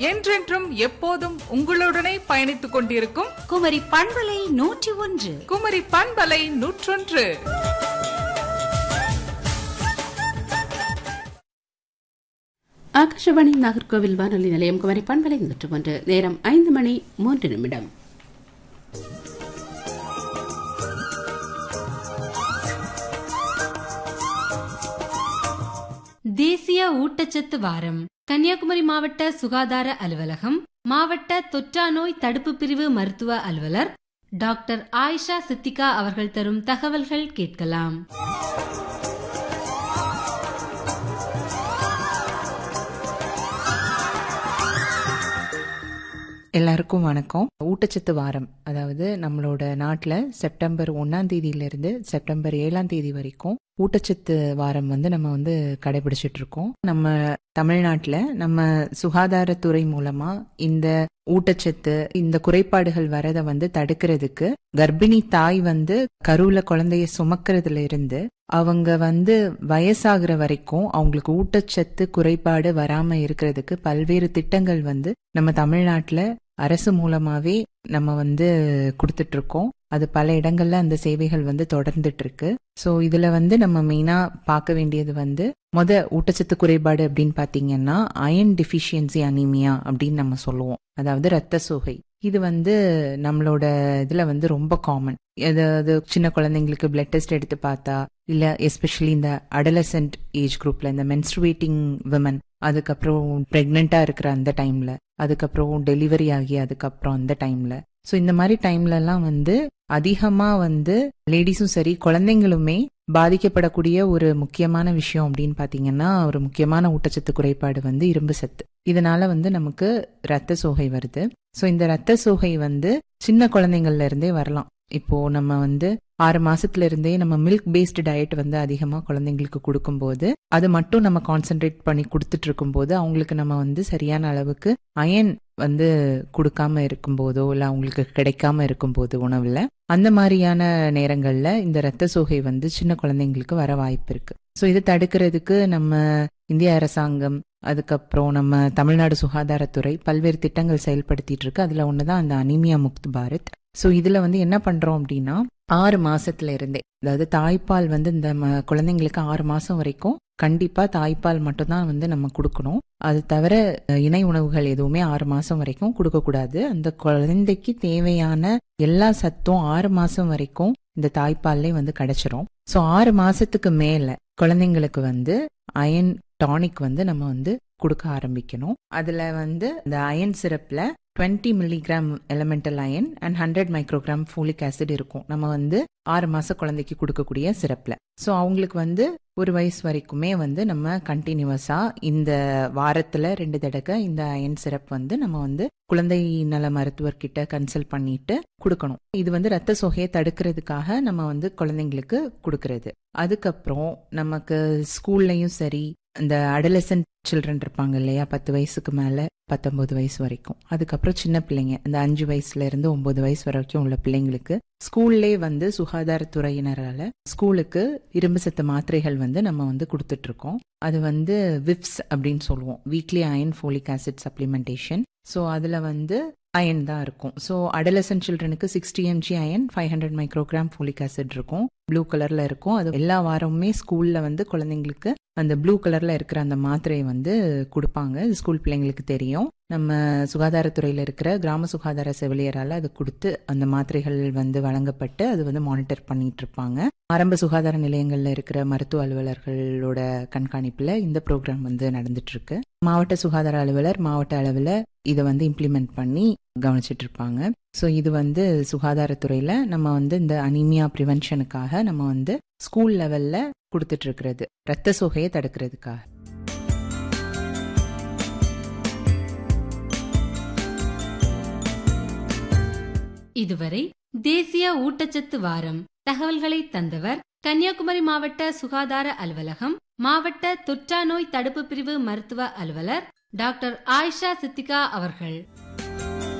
என்றென்றும் எப்போதும் உங்களுடனே பயணித்துக் கொண்டிருக்கும் குமரி பண்பலை நூற்றி ஒன்று குமரி பண்பலை நூற்றொன்று ஆகாஷவாணி நாகர்கோவில் வானொலி நிலையம் குமரி பண்பலை நூற்று ஒன்று நேரம் ஐந்து மணி மூன்று நிமிடம் தேசிய ஊட்டச்சத்து வாரம் கன்னியாகுமரி மாவட்ட சுகாதார அலுவலகம் மாவட்ட தொற்றா நோய் தடுப்பு பிரிவு மருத்துவ அலுவலர் டாக்டர் ஆயிஷா சித்திகா அவர்கள் தரும் தகவல்கள் கேட்கலாம் எல்லாருக்கும் வணக்கம் ஊட்டச்சத்து வாரம் அதாவது நம்மளோட நாட்டில் செப்டம்பர் ஒன்னாம் தேதியிலிருந்து செப்டம்பர் ஏழாம் தேதி வரைக்கும் ஊட்டச்சத்து வாரம் வந்து நம்ம வந்து கடைபிடிச்சிட்டு இருக்கோம் நம்ம தமிழ்நாட்டில் நம்ம சுகாதாரத்துறை மூலமா இந்த ஊட்டச்சத்து இந்த குறைபாடுகள் வரதை வந்து தடுக்கிறதுக்கு கர்ப்பிணி தாய் வந்து கருவுல குழந்தைய சுமக்கிறதுல இருந்து அவங்க வந்து வயசாகிற வரைக்கும் அவங்களுக்கு ஊட்டச்சத்து குறைபாடு வராம இருக்கிறதுக்கு பல்வேறு திட்டங்கள் வந்து நம்ம தமிழ்நாட்டுல அரசு மூலமாவே நம்ம வந்து கொடுத்துட்டு இருக்கோம் அது பல இடங்கள்ல அந்த சேவைகள் வந்து தொடர்ந்துட்டு இருக்கு ஸோ இதுல வந்து நம்ம மெயினா பார்க்க வேண்டியது வந்து மொத ஊட்டச்சத்து குறைபாடு அப்படின்னு பாத்தீங்கன்னா அயன் டிஃபிஷியன்சி அனீமியா அப்படின்னு நம்ம சொல்லுவோம் அதாவது ரத்த சோகை இது வந்து நம்மளோட இதுல வந்து ரொம்ப காமன் அதாவது சின்ன குழந்தைங்களுக்கு பிளட் டெஸ்ட் எடுத்து பார்த்தா இல்ல எஸ்பெஷலி இந்த அடலசென்ட் ஏஜ் குரூப்ல இந்த மென்ஸ்ட்ருவேட்டிங் விமன் அதுக்கப்புறம் பிரெக்னெண்டா இருக்கிற அந்த டைம்ல அதுக்கப்புறம் டெலிவரி ஆகி அதுக்கப்புறம் அந்த டைம்ல ஸோ இந்த மாதிரி டைம்ல எல்லாம் வந்து அதிகமா வந்து லேடிஸும் சரி குழந்தைங்களுமே பாதிக்கப்படக்கூடிய ஒரு முக்கியமான விஷயம் அப்படின்னு பாத்தீங்கன்னா ஒரு முக்கியமான ஊட்டச்சத்து குறைபாடு வந்து இரும்பு சத்து இதனால வந்து நமக்கு ரத்த சோகை வருது ஸோ இந்த ரத்த சோகை வந்து சின்ன குழந்தைங்கள்ல இருந்தே வரலாம் இப்போ நம்ம வந்து ஆறு மாசத்துல இருந்தே நம்ம மில்க் பேஸ்டு டயட் வந்து அதிகமா குழந்தைங்களுக்கு கொடுக்கும்போது அது மட்டும் நம்ம கான்சென்ட்ரேட் பண்ணி கொடுத்துட்டு இருக்கும்போது அவங்களுக்கு நம்ம வந்து சரியான அளவுக்கு அயன் வந்து கொடுக்காம இருக்கும்போதோ இல்ல அவங்களுக்கு கிடைக்காம இருக்கும்போது உணவுல அந்த மாதிரியான நேரங்கள்ல இந்த ரத்த சோகை வந்து சின்ன குழந்தைங்களுக்கு வர வாய்ப்பு இருக்கு ஸோ இதை தடுக்கிறதுக்கு நம்ம இந்திய அரசாங்கம் அதுக்கப்புறம் நம்ம தமிழ்நாடு சுகாதாரத்துறை பல்வேறு திட்டங்கள் செயல்படுத்திட்டு இருக்கு அதுல ஒண்ணுதான் அந்த அனிமியா முக்த் பாரத் ஸோ இதுல வந்து என்ன பண்றோம் அப்படின்னா ஆறு மாசத்துல இருந்தே அதாவது தாய்ப்பால் வந்து இந்த ம- குழந்தைங்களுக்கு ஆறு மாசம் வரைக்கும் கண்டிப்பா தாய்ப்பால் மட்டும்தான் வந்து நம்ம கொடுக்கணும் அது தவிர அஹ், இணை உணவுகள் எதுவுமே ஆறு மாசம் வரைக்கும் கொடுக்க கூடாது அந்த குழந்தைக்கு தேவையான எல்லா சத்தும் ஆறு மாசம் வரைக்கும் இந்த தாய்ப்பால்லே வந்து கிடைச்சிரும் ஸோ ஆறு மாசத்துக்கு மேல குழந்தைங்களுக்கு வந்து அயன் டானிக் வந்து நம்ம வந்து கொடுக்க ஆரம்பிக்கணும் அதுல வந்து இந்த அயன் சிரப்ல 20 milligram elemental iron and hundred microgram folic acid இருக்கும் நம்ம வந்து ஆறு மாச குழந்தைக்கு கொடுக்கக்கூடிய சிரப்ல ஸோ அவங்களுக்கு வந்து ஒரு வயசு வரைக்குமே வந்து நம்ம கண்டினியூவஸா இந்த வாரத்துல ரெண்டு தடவை இந்த அயன் சிரப் வந்து நம்ம வந்து குழந்தை நல மருத்துவர்கிட்ட கன்சல்ட் பண்ணிட்டு கொடுக்கணும் இது வந்து ரத்த சோகையை தடுக்கிறதுக்காக நம்ம வந்து குழந்தைங்களுக்கு கொடுக்கறது அதுக்கப்புறம் நமக்கு ஸ்கூல்லையும் சரி இந்த அடலசன்ட் சில்ட்ரன் இருப்பாங்க இல்லையா பத்து வயசுக்கு மேல பத்தொன்பது வயசு வரைக்கும் அதுக்கப்புறம் சின்ன பிள்ளைங்க இந்த அஞ்சு வயசுல இருந்து ஒன்பது வயசு வரைக்கும் உள்ள பிள்ளைங்களுக்கு ஸ்கூல்லே வந்து சுகாதாரத்துறையினரால ஸ்கூலுக்கு இரும்பு சத்து மாத்திரைகள் வந்து நம்ம வந்து கொடுத்துட்டு இருக்கோம் அது வந்து விப்ஸ் அப்படின்னு சொல்லுவோம் weekly iron folic acid supplementation so அதுல வந்து அயன் தான் இருக்கும் ஸோ அடலசன் சில்ட்ரனுக்கு sixty MG iron five hundred microgram folic acid இருக்கும் ப்ளூ கலர்ல இருக்கும் அது எல்லா வாரமுமே ஸ்கூல்ல வந்து குழந்தைங்களுக்கு அந்த ப்ளூ கலர்ல இருக்கிற அந்த மாத்திரையை வந்து கொடுப்பாங்க இது ஸ்கூல் பிள்ளைங்களுக்கு தெரியும் நம்ம சுகாதாரத்துறையில இருக்கிற கிராம சுகாதார செவிலியரால அது கொடுத்து அந்த மாத்திரைகள் வந்து வழங்கப்பட்டு அது வந்து மானிட்டர் பண்ணிட்டு இருப்பாங்க ஆரம்ப சுகாதார நிலையங்கள்ல இருக்கிற மருத்துவ அலுவலர்களோட கண்காணிப்புல இந்த ப்ரோக்ராம் வந்து நடந்துட்டு இருக்கு மாவட்ட சுகாதார அலுவலர் மாவட்ட அளவுல இதை வந்து இம்ப்ளிமெண்ட் பண்ணி கவனிச்சிட்டு இருப்பாங்க ஸோ இது வந்து சுகாதாரத்துறையில நம்ம வந்து இந்த அனீமியா ப்ரிவென்ஷனுக்காக நம்ம வந்து ஸ்கூல் லெவல்ல கொடுத்துட்டு இருக்கிறது ரத்த சோகையை தடுக்கிறதுக்காக இதுவரை தேசிய ஊட்டச்சத்து வாரம் தகவல்களை தந்தவர் கன்னியாகுமரி மாவட்ட சுகாதார அலுவலகம் மாவட்ட தொற்றா நோய் தடுப்பு பிரிவு மருத்துவ அலுவலர் டாக்டர் ஆயிஷா சித்திகா அவர்கள்